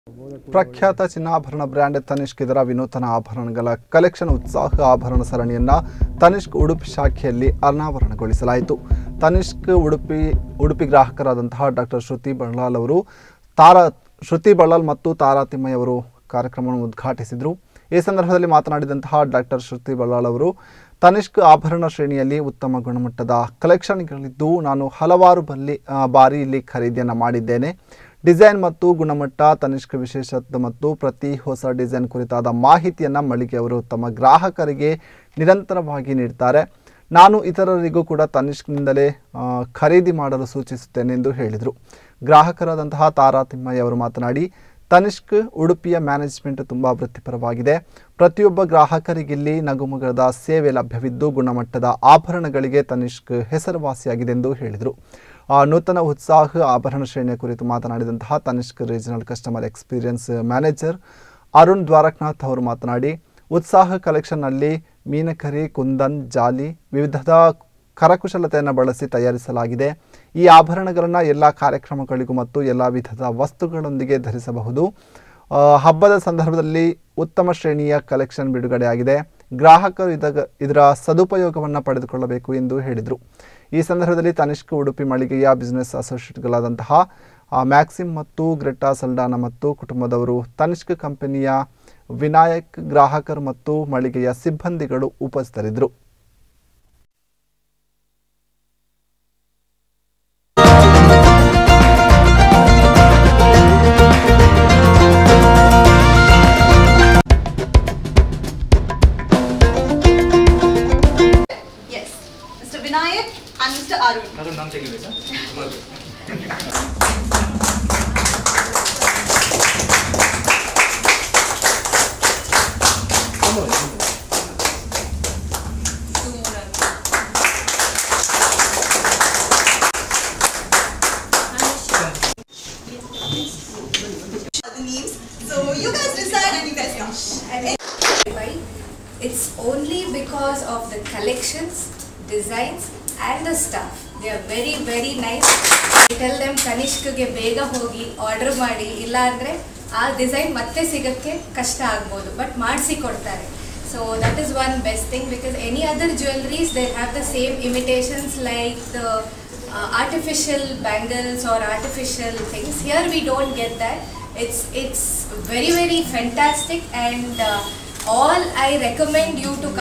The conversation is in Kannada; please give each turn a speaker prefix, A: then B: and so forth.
A: ಪ್ರಖ್ಯಾತ ಚಿನ್ನಾಭರಣ ಬ್ರ್ಯಾಂಡ್ ತನಿಷ್ಕ್ ಇದರ ವಿನೂತನ ಆಭರಣಗಳ ಕಲೆಕ್ಷನ್ ಉತ್ಸಾಹ ಆಭರಣ ಸರಣಿಯನ್ನ ತನಿಷ್ಕ್ ಉಡುಪಿ ಶಾಖೆಯಲ್ಲಿ ಅನಾವರಣಗೊಳಿಸಲಾಯಿತು ತನಿಷ್ಕ್ ಉಡುಪಿ ಉಡುಪಿ ಗ್ರಾಹಕರಾದಂತಹ ಡಾಕ್ಟರ್ ಶ್ರುತಿ ಬಳ್ಳಾಲ್ ಅವರು ತಾರಾ ಶ್ರುತಿ ಬಳ್ಳಾಲ್ ಮತ್ತು ತಾರಾ ತಿಮ್ಮಯ್ಯ ಅವರು ಕಾರ್ಯಕ್ರಮವನ್ನು ಉದ್ಘಾಟಿಸಿದರು ಈ ಸಂದರ್ಭದಲ್ಲಿ ಮಾತನಾಡಿದಂತಹ ಡಾಕ್ಟರ್ ಶ್ರುತಿ ಬಳ್ಳಾಲ್ ಅವರು ತನಿಷ್ಕ್ ಆಭರಣ ಶ್ರೇಣಿಯಲ್ಲಿ ಉತ್ತಮ ಗುಣಮಟ್ಟದ ಕಲೆಕ್ಷನ್ಗಳಿದ್ದು ನಾನು ಹಲವಾರು ಬಲ್ಲಿ ಆ, ಬಾರಿ ಇಲ್ಲಿ ಖರೀದಿಯನ್ನು ಮಾಡಿದ್ದೇನೆ ಡಿಸೈನ್ ಮತ್ತು ಗುಣಮಟ್ಟ ತನಿಷ್ಕ್ ವಿಶೇಷತೆ ಮತ್ತು ಪ್ರತಿ ಹೊಸ ಡಿಸೈನ್ ಕುರಿತಾದ ಮಾಹಿತಿಯನ್ನು ಮಳಿಗೆಯವರು ತಮ್ಮ ಗ್ರಾಹಕರಿಗೆ ನಿರಂತರವಾಗಿ ನೀಡ್ತಾರೆ ನಾನು ಇತರರಿಗೂ ಕೂಡ ತನಿಷ್ಕ್ನಿಂದಲೇ ಆ, ಖರೀದಿ ಮಾಡಲು ಸೂಚಿಸುತ್ತೇನೆ ಎಂದು ಹೇಳಿದರು ಗ್ರಾಹಕರಾದಂತಹ ತಾರಾ ತಿಮ್ಮಯ್ಯ ಅವರು ಮಾತನಾಡಿ ತನಿಷ್ಕ್ ಉಡುಪಿಯ ಮ್ಯಾನೇಜ್ಮೆಂಟ್ ತುಂಬ ವೃತ್ತಿಪರವಾಗಿದೆ ಪ್ರತಿಯೊಬ್ಬ ಗ್ರಾಹಕರಿಗಿಲ್ಲಿ ನಗುಮುಗದ ಸೇವೆ ಲಭ್ಯವಿದ್ದು ಗುಣಮಟ್ಟದ ಆಭರಣಗಳಿಗೆ ತನಿಷ್ಕ್ ಹೆಸರುವಾಸಿಯಾಗಿದೆ ಎಂದು ಹೇಳಿದರು ಆ, ನೂತನ ಉತ್ಸಾಹ ಆಭರಣ ಶ್ರೇಣಿಯ ಕುರಿತು ಮಾತನಾಡಿದಂತಹ Tanishq regional customer experience manager Arun Dwarakanath ಅವರು ಮಾತನಾಡಿ ಉತ್ಸಾಹ ಕಲೆಕ್ಷನ್ನಲ್ಲಿ ಮೀನಕರಿ ಕುಂದನ್ ಜಾಲಿ ವಿವಿಧದ ಕರಕುಶಲತೆಯನ್ನು ಬಳಸಿ ತಯಾರಿಸಲಾಗಿದೆ ಈ ಆಭರಣಗಳನ್ನು ಎಲ್ಲ ಕಾರ್ಯಕ್ರಮಗಳಿಗೂ ಮತ್ತು ಎಲ್ಲ ವಿಧದ ವಸ್ತುಗಳೊಂದಿಗೆ ಧರಿಸಬಹುದು ಆ, ಹಬ್ಬದ ಸಂದರ್ಭದಲ್ಲಿ ಉತ್ತಮ ಶ್ರೇಣಿಯ ಕಲೆಕ್ಷನ್ ಬಿಡುಗಡೆಯಾಗಿದೆ ಗ್ರಾಹಕರು ಇದಾಗ ಇದರ ಸದುಪಯೋಗವನ್ನು ಪಡೆದುಕೊಳ್ಳಬೇಕು ಎಂದು ಹೇಳಿದರು ಈ ಸಂದರ್ಭದಲ್ಲಿ ತನಿಷ್ಕ್ ಉಡುಪಿ ಮಳಿಗೆಯ ಬಿಸಿನೆಸ್ ಅಸೋಸಿಯೇಟ್ಗಳಾದಂತಹ ಆ, ಮ್ಯಾಕ್ಸಿಮ್ ಮತ್ತು ಗ್ರೆಟಾ ಸಲ್ಡಾನ ಮತ್ತು ಕುಟುಂಬದವರು ತನಿಷ್ಕ್ ಕಂಪನಿಯ ವಿನಾಯಕ್ ಗ್ರಾಹಕರು ಮತ್ತು ಮಳಿಗೆಯ ಸಿಬ್ಬಂದಿಗಳು ಉಪಸ್ಥಿತರಿದ್ದರು
B: Yes, Mr. Vinayak and Mr. Arun.
C: ಅದೊಂದು ನಾನು ತೆಗಿಬೇಕಾ
B: The names. So you guys decide and you guys come. And
D: Why? It's only because of the collections, designs and the stuff. They are very very nice. I tell them ಕನಿಷ್ಕ್ಗೆ ಬೇಗ ಹೋಗಿ ಆರ್ಡರ್ ಮಾಡಿ ಇಲ್ಲ ಅಂದರೆ ಆ ಡಿಸೈನ್ ಮತ್ತೆ ಸಿಗೋಕ್ಕೆ ಕಷ್ಟ ಆಗ್ಬೋದು ಬಟ್ ಮಾಡಿಸಿ ಕೊಡ್ತಾರೆ so that is one best thing because any other jewelleries they have the same imitations like the artificial bangles or artificial things. Here we don't get that. It's it's very very fantastic and uh, all I recommend you to